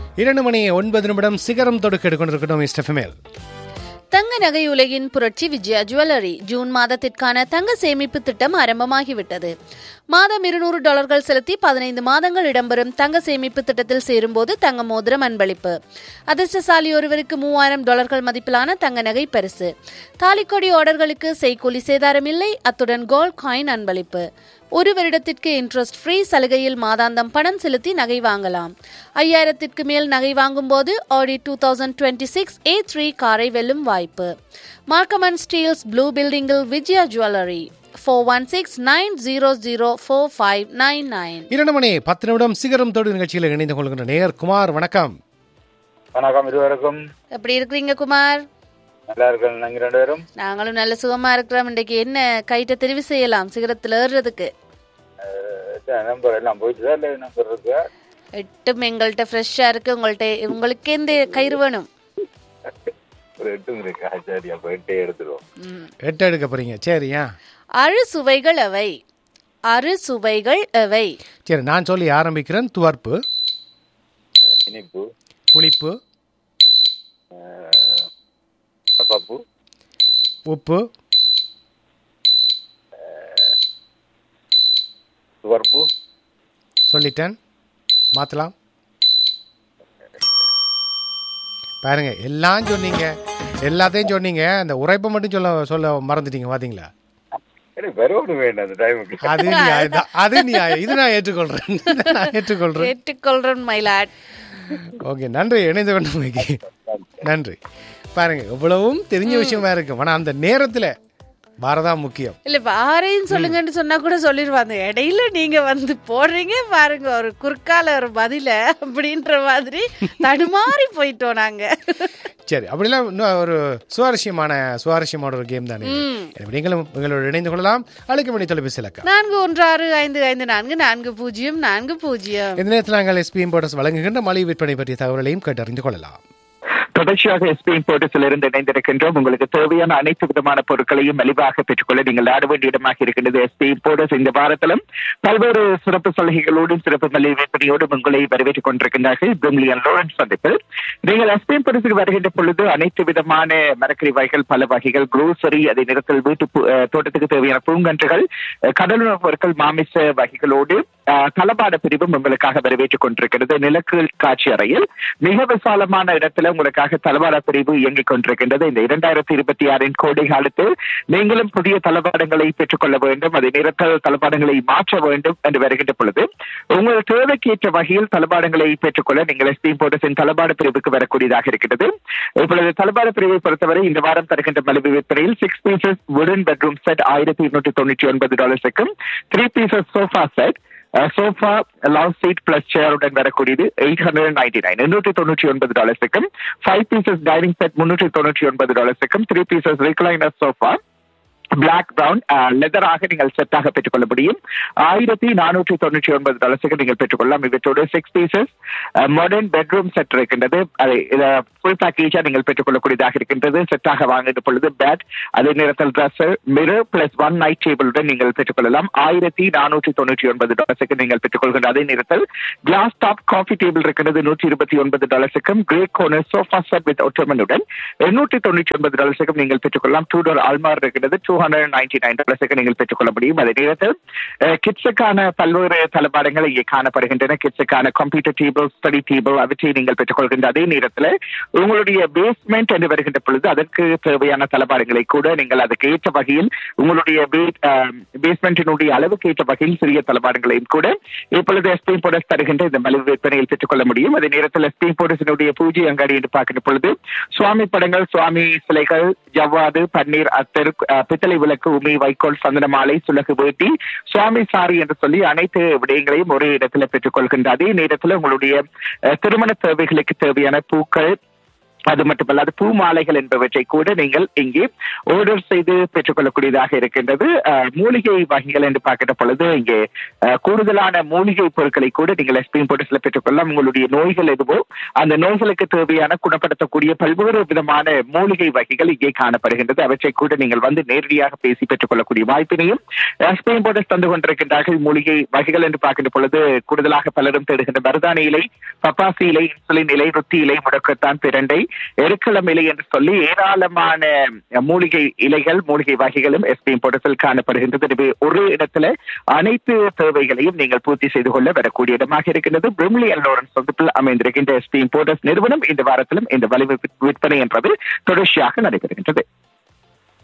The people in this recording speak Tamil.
இரண்டு மணி ஒன்பது நிமிடம் சிகரம் தொடுக்க கொண்டிருக்கட்டும் இஸ்டெஃபமேல் தங்க நகை உலகின் புரட்சி விஜயா ஜுவல்லரி ஜூன் மாதத்திற்கான தங்க சேமிப்பு திட்டம் ஆரம்பமாகிவிட்டது மாதம் இருநூறு டாலர்கள் செலுத்தி பதினைந்து மாதங்கள் இடம்பெறும் தங்க சேமிப்பு திட்டத்தில் சேரும்போது தங்க மோதிரம் அன்பளிப்பு அதிர்ஷ்டசாலி ஒருவருக்கு மூவாயிரம் டாலர்கள் மதிப்பிலான தங்க நகை பரிசு தாலிக்கொடி ஆர்டர்களுக்கு செய்கூலி சேதாரம் இல்லை அத்துடன் கோல்ட் காயின் அன்பளிப்பு ஒரு வருடத்திற்கு இன்ட்ரெஸ்ட் ஃப்ரீ சலுகையில் மாதாந்தம் பணம் செலுத்தி நகை வாங்கலாம் ஐயாயிரத்திற்கு மேல் நகை வாங்கும்போது Audi two thousand twenty six A three காரை வெல்லும் வாய்ப்பு மார்க்கமன் ஸ்டீல்ஸ் ப்ளூ பில்டிங்கில் Vijaya jewellery four one six nine zero zero four five nine nine இரண்டு மணி பத்து நிமிடம் சிகரம் தொடு நிகழ்ச்சியில் இணைந்து கொள்கின்ற நேயர் குமார் வணக்கம் வணக்கம் இருவருக்கும் எப்படி இருக்கிறீங்க குமார் நல்லா இருக்கேன் நாங்க ரெண்டு பேரும் நாங்களும் நல்ல சுகமா இருக்கிறோம் இன்றைக்கு என்ன கைட்ட தெரிவு செய்யலாம் சிகரத்தில் ஏறுறதுக்கு நம்பர் எல்லாம் போயிட்டு இல்லை நம்பர் இருக்கு எட்டும் எங்கள்கிட்ட ஃப்ரெஷ்ஷா இருக்கு உங்கள்கிட்ட உங்களுக்கே இந்த கயிறு வேணும் ஒரு எட்டும் இருக்கு சரி அப்ப எட்டே எடுத்துருவோம் ம். எட்டு எடுக்க போறீங்க சரியா அறு சுவைகள் அவை அறு சுவைகள் அவை சரி நான் சொல்லி ஆரம்பிக்கிறேன் துவர்ப்பு இனிப்பு புளிப்பு பப்பு உப்பு துவர்ப்பு சொல்லிட்டேன் மாத்தலாம் பாருங்க எல்லாம் சொன்னீங்க எல்லாத்தையும் சொன்னீங்க அந்த உரைப்பை மட்டும் சொல்ல சொல்ல மறந்துட்டீங்க பாத்தீங்களா எனக்கு வரவோடு வேண்டாம் அந்த டைமுக்கு அது நியாயம் தான். அது நியாயம் இது நான் ஏற்றுக்கொள்றேன் இதை நான் ஏற்றுக்கொள்றேன் ஏற்றுக்கொள்றேன் மயிலாட் ஓகே நன்றி இணைந்து கொண்டமைக்கு நன்றி பாருங்க எவ்வளவும் தெரிஞ்ச விஷயமா இருக்கு ஆனா அந்த நேரத்துல பாரதா முக்கியம் இல்ல இப்ப ஆரையும் சொல்லுங்கன்னு சொன்னா கூட சொல்லிடுவாங்க இடையில நீங்க வந்து போடுறீங்க பாருங்க ஒரு குறுக்கால ஒரு பதில அப்படின்ற மாதிரி தடுமாறி போயிட்டோம் நாங்க சரி அப்படிலாம் இன்னும் ஒரு சுவாரஸ்யமான சுவாரஸ்யமான ஒரு கேம் தானே இது. எனவே நீங்களும் எங்களோட இணைந்து கொள்ளலாம் அழைக்க வேண்டிய தொலைபேசி இலக்கம் நான்கு ஒன்று ஆறு ஐந்து ஐந்து நான்கு நான்கு பூஜ்ஜியம் நான்கு பூஜ்ஜியம் இந்த நேரத்தில் நாங்கள் எஸ்பி இம்போர்ட்டர்ஸ் வழங்குகின்ற மளிகை விற்பனை பற்றிய தகவல்களையும் கேட்டறிந்து கொள்ளலாம் தொடர்ச்சியாக எஸ்பி இம்போர்ட்டஸில் இருந்து இணைந்திருக்கின்றோம் உங்களுக்கு தேவையான அனைத்து விதமான பொருட்களையும் மலிவாக பெற்றுக்கொள்ள நீங்கள் நாட வேண்டிய இடமாக இருக்கின்றது எஸ்பி இம்போர்ட்டஸ் இந்த வாரத்திலும் பல்வேறு சிறப்பு சலுகைகளோடும் சிறப்பு மலிவு விற்பனையோடும் உங்களை வரவேற்றுக் கொண்டிருக்கின்றார்கள் பிரிமிலியன் லோரன்ஸ் சந்திப்பில் நீங்கள் எஸ்பி இம்போர்ட்டஸுக்கு வருகின்ற பொழுது அனைத்து விதமான மரக்கறி வகைகள் பல வகைகள் குரோசரி அதே நேரத்தில் வீட்டு பூ- அஹ், தோட்டத்துக்கு தேவையான பூங்கன்றுகள் அஹ், கடலுணவுப் பொருட்கள் மாமிச வகைகளோடு அஹ், தளபாட பிரிவும் உங்களுக்காக வரவேற்றுக் கொண்டிருக்கிறது நிலக்கீழ் காட்சி அறையில் மிக விசாலமான இடத்துல உங்களுக்காக தளவாட பிரிவு இயங்கிக் கொண்டிருக்கின்றது இந்த இரண்டாயிரத்தி இருபத்தி ஆறின் கோடை காலத்தில் நீங்களும் புதிய தளபாடங்களை பெற்றுக்கொள்ள வேண்டும் அதே நேரத்தில் தளபாடங்களை மாற்ற வேண்டும் என்று வருகின்ற பொழுது உங்கள் தேவைக்கேற்ற வகையில் தளபாடங்களை பெற்றுக்கொள்ள நீங்கள் எஸ்பி போர்டஸின் தளபாட பிரிவுக்கு வரக்கூடியதாக இருக்கிறது இப்பொழுது தளபாட பிரிவை பொறுத்தவரை இந்த வாரம் தருகின்ற மலிவு விற்பனையில் சிக்ஸ் பீசஸ் வுடன் பெட்ரூம் செட் ஆயிரத்தி இருநூற்றி தொண்ணூற்றி ஒன்பது டாலர்ஸுக்கும் three pieces sofa set sofa love seat plus சேருடன் வரக்கூடியது எயிட் ஹண்ட்ரட் நைன்டி நைன் எண்ணூற்றி தொண்ணூற்றி ஒன்பது டாலர்ஸுக்கும் ஃபைவ் பீசஸ் டைனிங் செட் முன்னூற்றி தொண்ணூற்றி ஒன்பது டாலர்ஸுக்கும் three pieces recliner sofa black brown லெதராக நீங்கள் செட்டாக பெற்றுக்கொள்ள முடியும் ஆயிரத்தி நானூற்றி தொண்ணூற்றி ஒன்பது டாலர்ஸுக்கு நீங்கள் பெற்றுக்கொள்ளலாம் இவற்றோடு six pieces modern bedroom set இருக்கின்றது அதை ஃபுல் பேக்கேஜா நீங்கள் பெற்றுக்கொள்ளக்கூடியதாக இருக்கின்றது செட்டாக வாங்கின்ற பொழுது பேட் அதே நேரத்தில் dresser mirror plus one night டேபிளுடன் நீங்கள் பெற்றுக்கொள்ளலாம் ஆயிரத்தி நானூற்றி தொண்ணூற்றி ஒன்பது டாலர்ஸுக்கு நீங்கள் பெற்றுக்கொள்கின்ற அதே நேரத்தில் கிளாஸ் டாப் காஃபி டேபிள் இருக்கிறது நூற்றி இருபத்தி ஒன்பது டாலர்ஸுக்கும் grey corner sofa set with ஒட்டமனுடன் எண்ணூற்றி தொண்ணூற்றி ஒன்பது டாலர்ஸுக்கும் நீங்கள் பெற்றுக்கொள்ளலாம் டூ டோர் அல்மார் இருக்கிறது டூ ஹண்ட்ரட் நைன்டி நைன் டாலர்ஸுக்கு நீங்கள் பெற்றுக்கொள்ள முடியும் அதே நேரத்தில் கிட்ஸுக்கான பல்வேறு தளபாடங்கள் இங்கே காணப்படுகின்றன கிட்ஸுக்கான கம்ப்யூட்டர் டேபிள் ஸ்டடி டேபிள் அவற்றை நீங்கள் பெற்றுக்கொள்கின்ற அதே நேரத்தில் உங்களுடைய பேஸ்மெண்ட் என்று வருகின்ற பொழுது அதற்கு தேவையான தளபாடங்களை கூட நீங்கள் அதுக்கு ஏற்ற வகையில் உங்களுடைய பேஸ்மெண்டினுடைய அளவுக்கு ஏற்ற வகையில் சிறிய தளபாடங்களையும் கூட இப்பொழுது எஸ்பி போடஸ் தருகின்ற இந்த மலிவு விற்பனையில் பெற்றுக்கொள்ள முடியும் அதே நேரத்தில் எஸ்பி போடஸினுடைய பூஜை அங்காடி என்று பார்க்கின்ற பொழுது சுவாமி படங்கள் சுவாமி சிலைகள் ஜவ்வாது பன்னீர் அத்தர் அஹ், பித்தளை விளக்கு உமி வைக்கோல் சந்தன மாலை சுலகு வேட்டி சுவாமி சாரி என்று சொல்லி அனைத்து விடயங்களையும் ஒரே இடத்துல பெற்றுக்கொள்கின்ற அதே நேரத்தில் உங்களுடைய அஹ், திருமண தேவைகளுக்கு தேவையான பூக்கள் அது மட்டுமல்லாது பூ மாலைகள் என்பவற்றை கூட நீங்கள் இங்கே ஆர்டர் செய்து பெற்றுக்கொள்ளக்கூடியதாக இருக்கின்றது அஹ், மூலிகை வகைகள் என்று பார்க்கிற பொழுது இங்கே அஹ், கூடுதலான மூலிகை பொருட்களை கூட நீங்கள் எஸ்பிஎம் போர்ட்டஸ்ல பெற்றுக்கொள்ளலாம் உங்களுடைய நோய்கள் எதுவோ அந்த நோய்களுக்கு தேவையான குணப்படுத்தக்கூடிய பல்வேறு விதமான மூலிகை வகைகள் இங்கே காணப்படுகின்றது அவற்றை கூட நீங்கள் வந்து நேரடியாக பேசி பெற்றுக்கொள்ளக்கூடிய வாய்ப்பினையும் எஸ்பிஎம் போர்ட்டஸ் தந்து கொண்டிருக்கின்றார்கள் மூலிகை வகைகள் என்று பார்க்கின்ற பொழுது கூடுதலாக பலரும் தேடுகின்ற மருதாணி இலை பப்பாசி இலை இன்சுலின் இலை ருத்தி இலை முடக்கத்தான் பிரண்டை எருக்களம் இலை என்று சொல்லி ஏராளமான மூலிகை இலைகள் மூலிகை வகைகளும் எஸ்பிஎம் போர்ட்டஸில் காணப்படுகின்றது எனவே ஒரு இடத்துல அனைத்து தேவைகளையும் நீங்கள் பூர்த்தி செய்து கொள்ள வரக்கூடிய இடமாக இருக்கின்றது பிரிம்லி அண்ட் லோரன்ஸ் வகுப்பில் அமைந்திருக்கின்ற எஸ்பிஎம் போர்ட்டஸ் நிறுவனம் இந்த வாரத்திலும் இந்த வலிமை விற்பனை என்பது தொடர்ச்சியாக நடைபெறுகின்றது